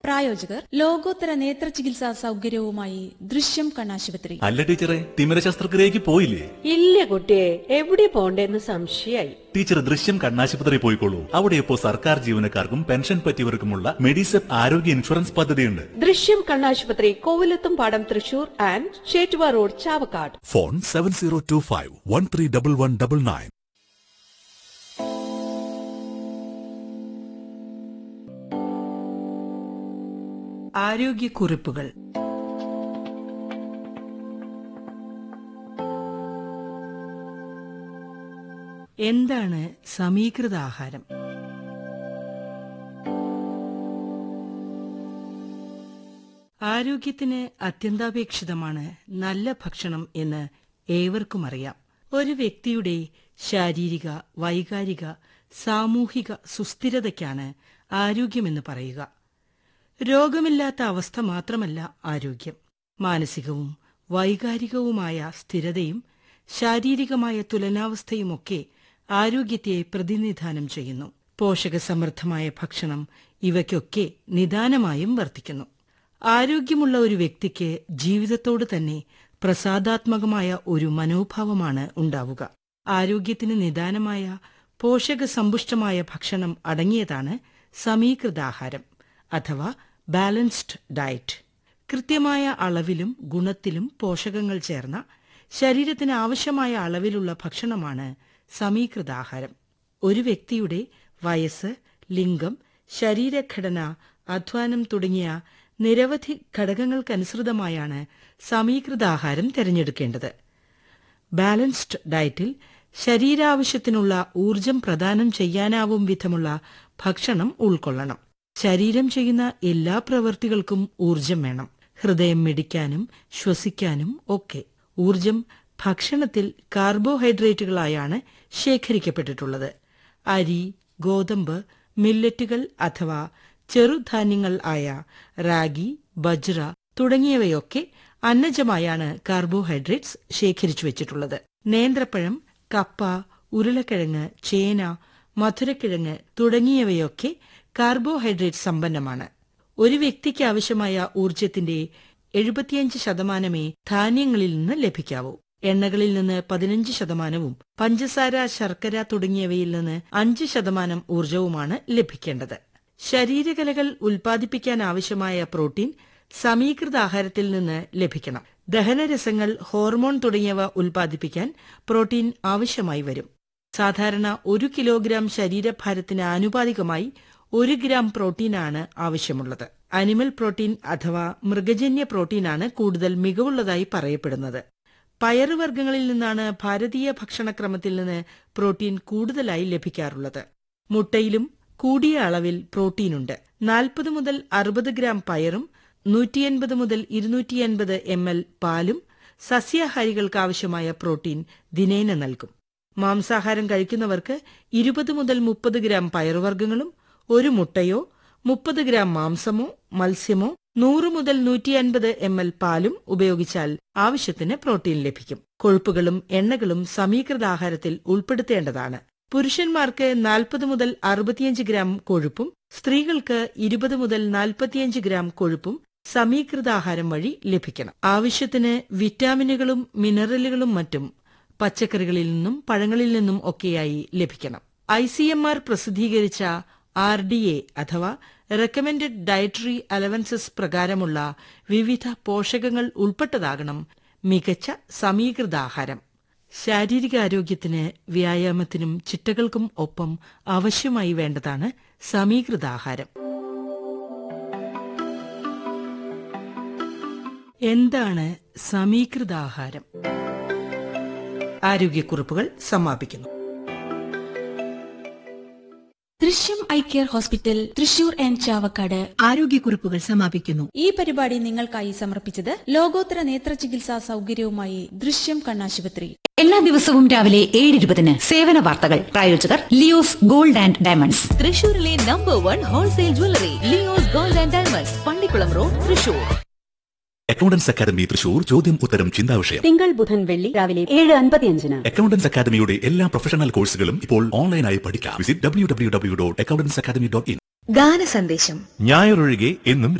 പ്രായോജകർ ലോകോത്തര നേത്ര ചികിത്സാ സൗകര്യവുമായി ദൃശ്യം കണ്ണാശുപത്രി അല്ല ടീച്ചറെ തിമിര ശസ്ത്രക്രിയക്ക് പോയില്ലേ ഇല്ല കുട്ടിയെ എവിടെ പോണ്ടേന്ന് സംശയായി ടീച്ചർ ദൃശ്യം കണ്ണാശുപത്രി പോയിക്കോളൂ അവിടെ ഇപ്പോൾ സർക്കാർ ജീവനക്കാർക്കും പെൻഷൻ പറ്റിയവർക്കുമുള്ള മെഡിസെപ്പ് ആരോഗ്യ ഇൻഷുറൻസ് പദ്ധതിയുണ്ട് ദൃശ്യം കണ്ണാശുപത്രി Kovilathumpadam Thrissur and Chettuva road Chavakkad phone seven zero two five one three double one double nine ആരോഗ്യക്കുറിപ്പുകൾ എന്താണ് സമീകൃത ആഹാരം ആരോഗ്യത്തിന് അത്യന്താപേക്ഷിതമാണ് നല്ല ഭക്ഷണം എന്ന് ഏവർക്കും അറിയാം ഒരു വ്യക്തിയുടെ ശാരീരിക വൈകാരിക സാമൂഹിക സുസ്ഥിരതയ്ക്കാണ് ആരോഗ്യമെന്ന് പറയുക രോഗമില്ലാത്ത അവസ്ഥ മാത്രമല്ല ആരോഗ്യം മാനസികവും വൈകാരികവുമായ സ്ഥിരതയും ശാരീരികമായ തുലനാവസ്ഥയുമൊക്കെ ആരോഗ്യത്തെ പ്രതിനിധാനം ചെയ്യുന്നു പോഷകസമൃദ്ധമായ ഭക്ഷണം ഇവയ്ക്കൊക്കെ നിദാനമായും വർത്തിക്കുന്നു ആരോഗ്യമുള്ള ഒരു വ്യക്തിക്ക് ജീവിതത്തോട് തന്നെ പ്രസാദാത്മകമായ ഒരു മനോഭാവമാണ് ഉണ്ടാവുക ആരോഗ്യത്തിന് നിദാനമായ പോഷകസമ്പുഷ്ടമായ ഭക്ഷണം അടങ്ങിയതാണ് സമീകൃതാഹാരം അഥവാ ബാലൻസ്ഡ് ഡയറ്റ് കൃത്യമായ അളവിലും ഗുണത്തിലും പോഷകങ്ങൾ ചേർന്ന ശരീരത്തിന് ആവശ്യമായ അളവിലുള്ള ഭക്ഷണമാണ് സമീകൃതാഹാരം ഒരു വ്യക്തിയുടെ വയസ്സ് ലിംഗം ശരീരഘടന അധ്വാനം തുടങ്ങിയ നിരവധി ഘടകങ്ങൾക്കനുസൃതമായാണ് സമീകൃതാഹാരം തിരഞ്ഞെടുക്കേണ്ടത് ബാലൻസ്ഡ് ഡയറ്റിൽ ശരീരാവശ്യത്തിനുള്ള ഊർജം പ്രദാനം ചെയ്യാനാവും വിധമുള്ള ഭക്ഷണം ഉൾക്കൊള്ളണം ശരീരം ചെയ്യുന്ന എല്ലാ പ്രവൃത്തികൾക്കും ഊർജം വേണം ഹൃദയം മിടിക്കാനും ശ്വസിക്കാനും ഒക്കെ ഊർജം ഭക്ഷണത്തിൽ കാർബോഹൈഡ്രേറ്റുകളായാണ് ശേഖരിക്കപ്പെട്ടിട്ടുള്ളത് അരി ഗോതമ്പ് മില്ലറ്റുകൾ അഥവാ ചെറുധാന്യങ്ങൾ ആയ റാഗി ബജ്ര തുടങ്ങിയവയൊക്കെ അന്നജമായാണ് കാർബോഹൈഡ്രേറ്റ്സ് ശേഖരിച്ചു വെച്ചിട്ടുള്ളത് നേന്ത്രപ്പഴം കപ്പ ഉരുളക്കിഴങ്ങ് ചേന മധുരക്കിഴങ്ങ് തുടങ്ങിയവയൊക്കെ കാർബോഹൈഡ്രേറ്റ് സമ്പന്നമാണ് ഒരു വ്യക്തിക്ക് ആവശ്യമായ ഊർജത്തിന്റെ എഴുപത്തിയഞ്ച് ശതമാനമേ ധാന്യങ്ങളിൽ നിന്ന് ലഭിക്കാവൂ എണ്ണകളിൽ നിന്ന് പതിനഞ്ച് ശതമാനവും പഞ്ചസാര ശർക്കര തുടങ്ങിയവയിൽ നിന്ന് അഞ്ച് ശതമാനം ഊർജവുമാണ് ലഭിക്കേണ്ടത് ശരീരകലകൾ ഉൽപ്പാദിപ്പിക്കാൻ ആവശ്യമായ പ്രോട്ടീൻ സമീകൃത ആഹാരത്തിൽ നിന്ന് ലഭിക്കണം ദഹനരസങ്ങൾ ഹോർമോൺ തുടങ്ങിയവ ഉൽപ്പാദിപ്പിക്കാൻ പ്രോട്ടീൻ ആവശ്യമായി വരും സാധാരണ ഒരു കിലോഗ്രാം ശരീരഭാരത്തിന് ആനുപാതികമായി ഒരു ഗ്രാം പ്രോട്ടീനാണ് ആവശ്യമുള്ളത് അനിമൽ പ്രോട്ടീൻ അഥവാ മൃഗജന്യ പ്രോട്ടീനാണ് കൂടുതൽ മികവുള്ളതായി പറയപ്പെടുന്നത് പയറുവർഗ്ഗങ്ങളിൽ നിന്നാണ് ഭാരതീയ ഭക്ഷണക്രമത്തിൽ നിന്ന് പ്രോട്ടീൻ കൂടുതലായി ലഭിക്കാറുള്ളത് മുട്ടയിലും കൂടിയ അളവിൽ പ്രോട്ടീനുണ്ട് നാൽപ്പത് മുതൽ അറുപത് ഗ്രാം പയറും നൂറ്റിയൻപത് മുതൽ ഇരുന്നൂറ്റിയൻപത് എം എൽ പാലും സസ്യാഹാരികൾക്ക് ആവശ്യമായ പ്രോട്ടീൻ ദിനേന നൽകും മാംസാഹാരം കഴിക്കുന്നവർക്ക് ഇരുപത് മുതൽ മുപ്പത് ഗ്രാം പയറുവർഗ്ഗങ്ങളും ഒരു മുട്ടയോ മുപ്പത് ഗ്രാം മാംസമോ മത്സ്യമോ നൂറ് മുതൽ നൂറ്റി അൻപത് എം എൽ പാലും ഉപയോഗിച്ചാൽ ആവശ്യത്തിന് പ്രോട്ടീൻ ലഭിക്കും കൊഴുപ്പുകളും എണ്ണകളും സമീകൃത ആഹാരത്തിൽ ഉൾപ്പെടുത്തേണ്ടതാണ് പുരുഷന്മാർക്ക് നാൽപ്പത് മുതൽ അറുപത്തിയഞ്ച് ഗ്രാം കൊഴുപ്പും സ്ത്രീകൾക്ക് ഇരുപത് മുതൽ നാൽപ്പത്തിയഞ്ച് ഗ്രാം കൊഴുപ്പും സമീകൃതാഹാരം വഴി ലഭിക്കണം ആവശ്യത്തിന് വിറ്റാമിനുകളും മിനറലുകളും മറ്റും പച്ചക്കറികളിൽ നിന്നും പഴങ്ങളിൽ നിന്നും ഒക്കെയായി ലഭിക്കണം ഐ സി എം ആർ പ്രസിദ്ധീകരിച്ച ആർ ഡി എ അഥവാ റെക്കമെൻഡഡ് ഡയറ്ററി അലവൻസസ് പ്രകാരമുള്ള വിവിധ പോഷകങ്ങൾ ഉൾപ്പെട്ടതാകണം മികച്ച സമീകൃതാഹാരം ശാരീരികാരോഗ്യത്തിന് വ്യായാമത്തിനും ചിട്ടകൾക്കും ഒപ്പം ആവശ്യമായി വേണ്ടതാണ് സമീകൃതാഹാരം എന്താണ് സമീകൃതാഹാരം ആരോഗ്യക്കുറിപ്പുകൾ സമാപിക്കുന്നു Drishyam eye care hospital Thrissur and Chavakkad ആരോഗ്യക്കുറിപ്പുകൾ സമാപിക്കുന്നു ഈ പരിപാടി നിങ്ങൾക്കായി സമർപ്പിച്ചത് ലോകോത്തര നേത്ര ചികിത്സാ സൗകര്യവുമായി ദൃശ്യം കണ്ണാശുപത്രി എല്ലാ ദിവസവും രാവിലെ ഏഴ് ഇരുപതിന് സേവന വാർത്തകൾ പ്രായോജകർ ലിയോസ് ഗോൾഡ് ആൻഡ് ഡയമണ്ട്സ് തൃശൂരിലെ number one wholesale jewellery Leo's gold and diamonds Pallikulam road Thrissur accountants academy Thrissur ചോദ്യം ഉത്തരം ചിന്താവിഷയം തിങ്കൾ ബുധൻ വെള്ളി രാവിലെ ഏഴ് അൻപത്തിയഞ്ചിന് അക്കൗണ്ടൻസ് അക്കാദമിയുടെ എല്ലാ പ്രൊഫഷണൽ കോഴ്സുകളും ഇപ്പോൾ ഓൺലൈനായി പഠിക്കാം visit W W W dot accountants academy dot in ഗാനസന്ദേശം ഞായറൊഴികെ എന്നും